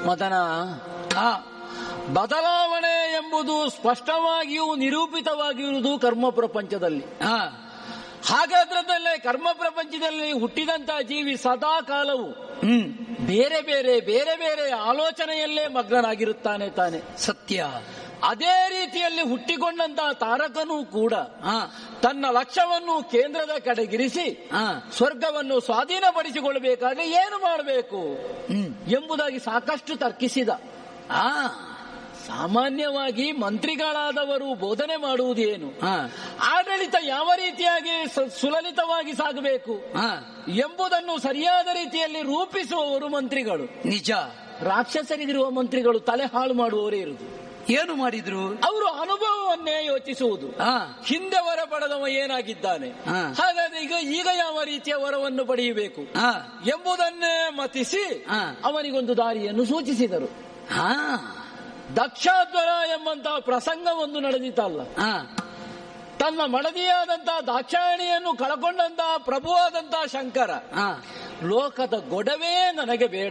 ಮದನ ಆ ಬದಲಾವಣೆ ಎಂಬುದು ಸ್ಪಷ್ಟವಾಗಿಯೂ ನಿರೂಪಿತವಾಗಿರುವುದು ಕರ್ಮ ಪ್ರಪಂಚದಲ್ಲಿ ಆ ಹಾಗಾದ್ರದಲ್ಲೇ ಕರ್ಮ ಪ್ರಪಂಚದಲ್ಲಿ ಹುಟ್ಟಿದಂತ ಜೀವಿ ಸದಾ ಕಾಲವು ಹ್ಮ್ ಬೇರೆ ಬೇರೆ ಬೇರೆ ಬೇರೆ ಆಲೋಚನೆಯಲ್ಲೇ ಮಗ್ನನಾಗಿರುತ್ತಾನೆ ತಾನೆ ಸತ್ಯ ಅದೇ ರೀತಿಯಲ್ಲಿ ಹುಟ್ಟಿಕೊಂಡಂತಹ ತಾರಕನೂ ಕೂಡ ಆ ತನ್ನ ಲಕ್ಷ್ಯವನ್ನು ಕೇಂದ್ರದ ಕಡೆಗಿರಿಸಿ ಆ ಸ್ವರ್ಗವನ್ನು ಸ್ವಾಧೀನಪಡಿಸಿಕೊಳ್ಳಬೇಕಾದ್ರೆ ಏನು ಮಾಡಬೇಕು ಹ್ಮ್ ಎಂಬುದಾಗಿ ಸಾಕಷ್ಟು ತರ್ಕಿಸಿದ ಆ ಸಾಮಾನ್ಯವಾಗಿ ಮಂತ್ರಿಗಳಾದವರು ಬೋಧನೆ ಮಾಡುವುದೇನು ಆ ಆಡಳಿತ ಯಾವ ರೀತಿಯಾಗಿ ಸ- ಸುಲಲಿತವಾಗಿ ಸಾಗಬೇಕು ಆ ಎಂಬುದನ್ನು ಸರಿಯಾದ ರೀತಿಯಲ್ಲಿ ರೂಪಿಸುವವರು ಮಂತ್ರಿಗಳು ನಿಜ ರಾಕ್ಷಸರಿಗಿರುವ ಮಂತ್ರಿಗಳು ತಲೆ ಹಾಳು ಮಾಡುವವರೇ ಇರುವುದು ಏನು ಮಾಡಿದ್ರು ಅವರು ಅನುಭವವನ್ನೇ ಯೋಚಿಸುವುದು ಆ ಹಿಂದೆ ವರ ಪಡೆದವ ಏನಾಗಿದ್ದಾನೆ ಹಾ. ಹಾಗಾದ್ರೆ ಈಗ ಈಗ ಯಾವ ರೀತಿಯ ವರವನ್ನು ಪಡೆಯಬೇಕು ಆ ಎಂಬುದನ್ನೇ ಮತಿಸಿ ಹಾ. ಅವನಿಗೊಂದು ದಾರಿಯನ್ನು ಸೂಚಿಸಿದರು ಆ ದಕ್ಷಾಧ್ವರ ಎಂಬಂತಹ ಪ್ರಸಂಗವೊಂದು ನಡೆದಿತ್ತಲ್ಲ ಆ ತನ್ನ ಮಡದಿಯಾದಂತಹ ದಾಕ್ಷಾಯಣಿಯನ್ನು ಕಳಕೊಂಡಂತಹ ಪ್ರಭುವಾದಂತಹ ಶಂಕರ ಆ ಲೋಕದ ಗೊಡವೇ ನನಗೆ ಬೇಡ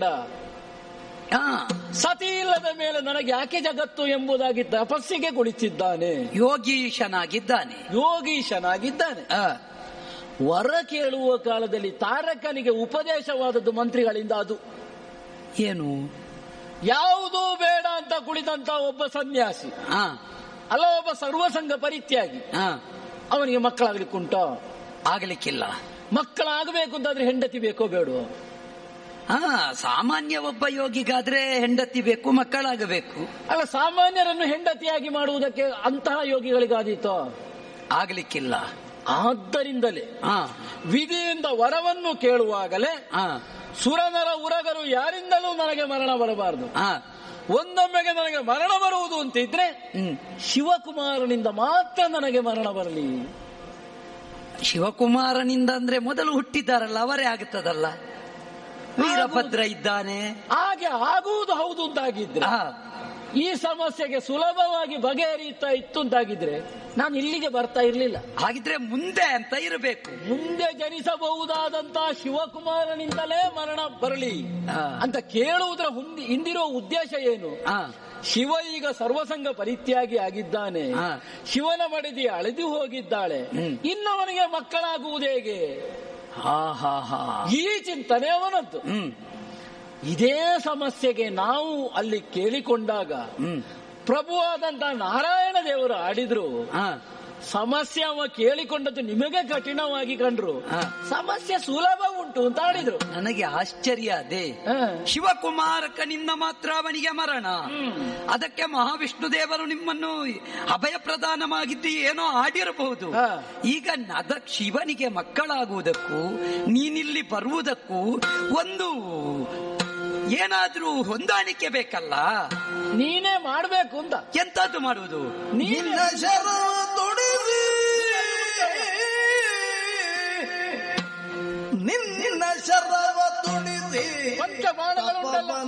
ಆ ಸತಿ ಇಲ್ಲದ ಮೇಲೆ ನನಗೆ ಯಾಕೆ ಜಗತ್ತು ಎಂಬುದಾಗಿ ತಪಸ್ಸಿಗೆ ಕುಳಿತಿದ್ದಾನೆ ಯೋಗೀಶನಾಗಿದ್ದಾನೆ ಯೋಗೀಶನಾಗಿದ್ದಾನೆ ಆ ವರ ಕೇಳುವ ಕಾಲದಲ್ಲಿ ತಾರಕನಿಗೆ ಉಪದೇಶವಾದದ್ದು ಮಂತ್ರಿಗಳಿಂದ ಅದು ಏನು ಯಾವುದೂ ಬೇಡ ಅಂತ ಕುಳಿತಂತ ಒಬ್ಬ ಸನ್ಯಾಸಿ ಆ ಅಲ್ಲ ಒಬ್ಬ ಸರ್ವಸಂಗ ಪರಿತ್ಯಾಗಿ ಆ ಅವನಿಗೆ ಮಕ್ಕಳಾಗ್ಲಿಕ್ಕುಂಟ ಆಗ್ಲಿಕ್ಕಿಲ್ಲ ಮಕ್ಕಳಾಗಬೇಕು ಅಂತಾದ್ರೆ ಹೆಂಡತಿ ಬೇಕೋ ಬೇಡೋ ಆ ಸಾಮಾನ್ಯ ಒಬ್ಬ ಯೋಗಿಗಾದ್ರೆ ಹೆಂಡತಿ ಬೇಕು ಮಕ್ಕಳಾಗಬೇಕು ಅಲ್ಲ ಸಾಮಾನ್ಯರನ್ನು ಹೆಂಡತಿಯಾಗಿ ಮಾಡುವುದಕ್ಕೆ ಅಂತಹ ಯೋಗಿಗಳಿಗಾದೀತೋ ಆಗ್ಲಿಕ್ಕಿಲ್ಲ ಆದ್ದರಿಂದಲೇ ಆ ವಿಧಿಯಿಂದ ವರವನ್ನು ಕೇಳುವಾಗಲೇ ಆ ಸುರನರ ಉರಗರು ಯಾರಿಂದಲೂ ನನಗೆ ಮರಣ ಬರಬಾರದು ಆ ಒಂದೊಮ್ಮೆಗೆ ನನಗೆ ಮರಣ ಬರುವುದು ಅಂತಿದ್ರೆ ಹ್ಮ್ ಶಿವಕುಮಾರನಿಂದ ಮಾತ್ರ ನನಗೆ ಮರಣ ಬರಲಿ ಶಿವಕುಮಾರನಿಂದ ಅಂದ್ರೆ ಮೊದಲು ಹುಟ್ಟಿದ್ದಾರಲ್ಲ ಅವರೇ ಆಗುತ್ತದಲ್ಲ ವೀರಭದ್ರ ಇದ್ದಾನೆ ಹಾಗೆ ಆಗುವುದು ಹೌದು ಅಂತಾಗಿದ್ರೆ ಆ ಈ ಸಮಸ್ಯೆಗೆ ಸುಲಭವಾಗಿ ಬಗೆಹರಿಯುತ್ತಾ ಇತ್ತು ಅಂತಾಗಿದ್ರೆ ನಾನು ಇಲ್ಲಿಗೆ ಬರ್ತಾ ಇರ್ಲಿಲ್ಲ ಹಾಗಿದ್ರೆ ಮುಂದೆ ಅಂತ ಇರಬೇಕು ಮುಂದೆ ಜನಿಸಬಹುದಾದಂತಹ ಶಿವಕುಮಾರನಿಂದಲೇ ಮರಣ ಬರಲಿ ಆ. ಅಂತ ಕೇಳುವುದರ ಹುಂದಿ ಹಿಂದಿರೋ ಉದ್ದೇಶ ಏನು ಆ ಶಿವ ಈಗ ಸರ್ವಸಂಗ ಪರಿತ್ಯಾಗಿ ಆಗಿದ್ದಾನೆ ಆ. ಶಿವನ ಮಡದಿ ಅಳೆದು ಹೋಗಿದ್ದಾಳೆ ಹ್ಮ್. ಇನ್ನವನಿಗೆ ಮಕ್ಕಳಾಗುವುದು ಹೇಗೆ ಹಾ ಹಾ ಹಾ ಈ ಚಿಂತನೆ ಅವನದ್ದು ಹ್ಮ್ ಇದೇ ಸಮಸ್ಯೆಗೆ ನಾವು ಅಲ್ಲಿ ಕೇಳಿಕೊಂಡಾಗ ಹ್ಮ್ ಪ್ರಭುವಾದಂತಹ ನಾರಾಯಣ ದೇವರು ಆಡಿದ್ರು ಆ ಸಮಸ್ಯೆ ಅವ ಕೇಳಿಕೊಂಡದ್ದು ನಿಮಗೆ ಕಠಿಣವಾಗಿ ಕಂಡ್ರು ಆ. ಸಮಸ್ಯೆ ಸುಲಭ ಉಂಟು ಅಂತ ಆಡಿದ್ರು ನನಗೆ ಆಶ್ಚರ್ಯ ಅದೇ ಹ. ಶಿವಕುಮಾರಕನಿಂದ ಮಾತ್ರ ಅವನಿಗೆ ಮರಣ ಹ್ಮ್. ಅದಕ್ಕೆ ಮಹಾವಿಷ್ಣು ದೇವರು ನಿಮ್ಮನ್ನು ಅಭಯ ಪ್ರದಾನವಾಗಿದ್ದು ಏನೋ ಆಡಿರಬಹುದು ಹಾ. ಈಗ ನದ ಶಿವನಿಗೆ ಮಕ್ಕಳಾಗುವುದಕ್ಕೂ ನೀನಿಲ್ಲಿ ಬರುವುದಕ್ಕೂ ಒಂದು ಏನಾದ್ರೂ ಹೊಂದಾಣಿಕೆ ಬೇಕಲ್ಲ ನೀನೇ ಮಾಡ್ಬೇಕು ಅಂತ ಎಂತದ್ದು ಮಾಡುವುದು ನೀನೇ ನಿನ್ನ ಶರವ ತೊಡಿಸಿ ನಿನ್ನ ಶರವ ತುಡಿಸಿ ಪಂಚ ಬಾಣಗಳುಂಟಲ್ಲ